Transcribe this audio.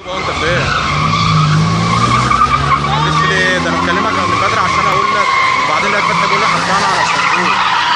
هو انت فين؟ معلش ليه؟ ده انا بكلمك من بدري عشان اقول لك وبعدين لقيت فتحي بيقول لي حطها على الصندوق